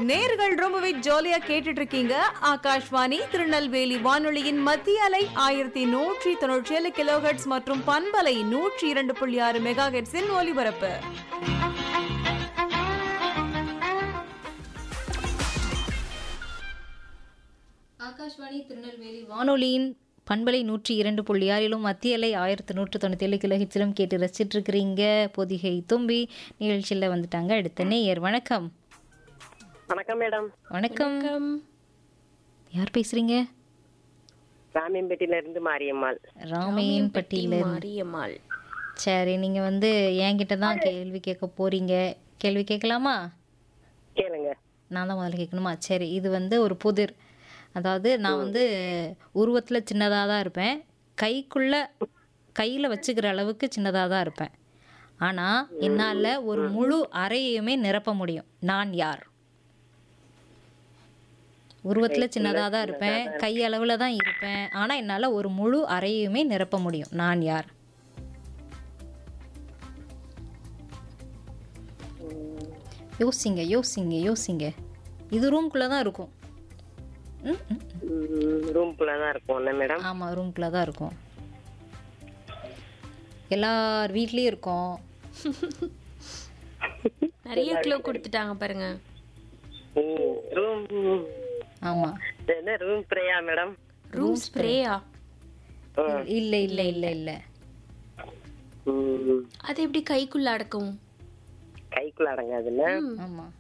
நேர்கள் ரொம்பவே ஜாலியா கேட்டுட்டு இருக்கீங்க ஆகாஷ்வாணி திருநெல்வேலி வானொலியின் மத்திய அலை ஆயிரத்தி நூற்றி தொண்ணூற்றி ஏழு கிலோஹெட்ஸ் மற்றும் பண்பலை நூற்றி இரண்டு புள்ளி ஆறு மெகா ஹெட்ஸின் ஒலிபரப்பு ஆகாஷ்வாணி திருநெல்வேலி வானொலியின் பண்பலை நூற்றி இரண்டு புள்ளி ஆறிலும் மத்திய அலை ஆயிரத்தி நூற்று தொண்ணூற்றி ஏழு கிலோ ஹிட்ஸிலும் கேட்டு ரசிச்சிட்டு இருக்கிறீங்க பொதிகை தும்பி நிகழ்ச்சியில் வந்துட்டாங்க அடுத்த நேயர் வணக்கம் வணக்கம் மேடம் வணக்கம் யார் பேசுறீங்க ராமியம்பேட்டில இருந்து மாரியம்மாள் ராமையன் பட்டியல மாரியம்மாள் சரி நீங்க வந்து என்கிட்ட தான் கேள்வி கேட்க போறீங்க கேள்வி கேட்கலாமா கேளுங்க நான் தான் முதல்ல கேட்கணுமா சரி இது வந்து ஒரு புதிர் அதாவது நான் வந்து உருவத்தில் சின்னதாக தான் இருப்பேன் கைக்குள்ள கையில் வச்சுக்கிற அளவுக்கு சின்னதாக தான் இருப்பேன் ஆனால் என்னால் ஒரு முழு அறையையுமே நிரப்ப முடியும் நான் யார் உருவத்தில் சின்னதாக தான் இருப்பேன் கை அளவில் தான் இருப்பேன் ஆனால் என்னால் ஒரு முழு அறையுமே நிரப்ப முடியும் நான் யார் யோசிங்க யோசிங்க யோசிங்க இது ரூம்குள்ளே தான் இருக்கும் ம் ம் ரூம்குள்ள தான் இருக்கும் என்ன மேடம் ஆமாம் ரூம்குள்ளே தான் இருக்கும் எல்லார் வீட்லேயும் இருக்கும் நிறைய க்ளோ கொடுத்துட்டாங்க பாருங்க ரூம் ஆமாம் என்ன ரூம் பிரேயா மேடம் ரூம் ஸ்ப்ரேயா இல்லை இல்லை இல்லை இல்லை அது எப்படி கைக்குள்ள அடக்கும் கைக்குள்ள அடங்காதுல்ல ஆமாம்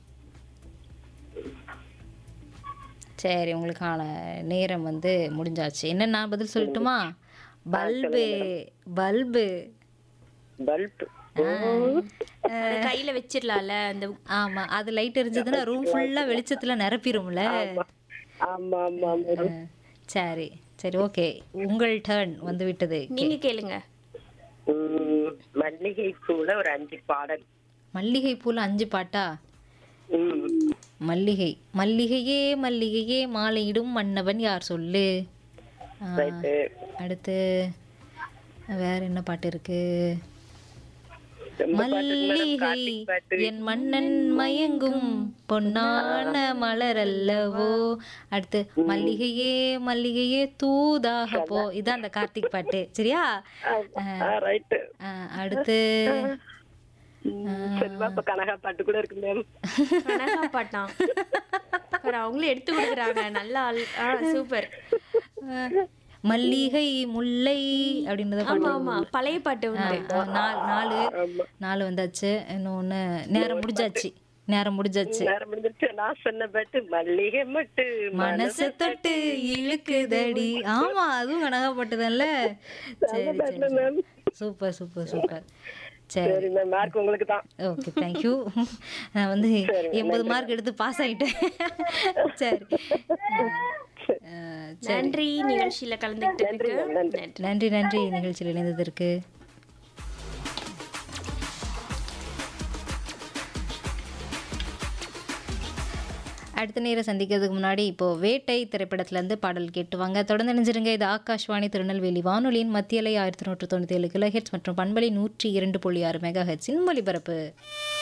சரி உங்களுக்கான நேரம் வந்து முடிஞ்சாச்சு என்ன நான் பதில் சொல்லட்டுமா பல்பு பல்பு பல்ப் அத கையில வச்சிடலாம்ல அந்த ஆமா அது லைட் எரிஞ்சதுன்னா ரூம் ஃபுல்லா வெளிச்சத்துல நிரப்பிடும்ல ஆமா ஆமா ஆமா ஆ, சரி சரி ஓகே உங்கள் டர்ன் வந்து விட்டது நீங்க கேளுங்க உம், மல்லிகை பூல ஒரு அஞ்சு பாடல் மல்லிகை பூல அஞ்சு பாட்டா உம், மல்லிகை மல்லிகையே மல்லிகையே மாலையிடும் மன்னவன் யார் சொல்லு ஆ, right. அடுத்து வேற என்ன பாட்டு இருக்கு ரொம்ப பாட்டு இருக்கு madam. மல்லிகை கார்த்திக் பாட்டு என் மன்னன் மயங்கும் பொன்னான மலர் அல்லவோ அடுத்து மல்லிகையே மல்லிகையே தூதாக போ இதான் அந்த கார்த்திக் பாட்டு சரியா ஆ, right. ஆ, அடுத்து உம், செல்வா இப்ப கனகா பாட்டு கூட இருக்கு மேம் கனகா பாட்டான் பாரு, அவங்களே எடுத்து கொடுக்குறாங்க நல்ல ஆள் ஆ சூப்பர் ஆ, மல்லிகை முல்லை அப்படின்றத ஆமா பாட்டு ஆமா பழைய பாட்டு ஆ, உண்டு ஆ, நாலு நாலு நாலு வந்தாச்சு இன்னொன்னு நேரம் முடிஞ்சாச்சு நேரம் முடிஞ்சாச்சு நேரம் முடிஞ்சிருச்சு நான் சொன்ன பாட்டு மல்லிகை மட்டு மனச தொட்டு இழுக்குதடி ஆமா அதுவும் கனகாப்பட்டதல்ல சரி சரி மேம் சூப்பர் சூப்பர் சூப்பர் சரி சரி மேம் மார்க் உங்களுக்கு தான் ஓகே தேங்க்யூ நான் வந்து எண்பது மார்க் எடுத்து பாஸ் ஆயிட்டேன் சரி அஹ், சரி நன்றி நிகழ்ச்சியில கலந்துக்கிட்டதுக்கு நன்றி நன்றி நன்றி நிகழ்ச்சியில் இணைந்ததற்கு அடுத்த நேரம் சந்திக்கிறதுக்கு முன்னாடி இப்போ வேட்டை திரைப்படத்திலேருந்து பாடல் கேட்டுவாங்க தொடர்ந்து நினைஞ்சிருங்க இது ஆகாஷ்வாணி திருநெல்வேலி வானொலியின் மத்தியலை ஆயிரத்தி நூற்று தொண்ணூற்றி ஏழு கிலோ ஹெட்ஸ் மற்றும் பண்பலை நூற்றி இரண்டு புள்ளி ஆறு மெகா ஹெட்ஸின் ஒலிபரப்பு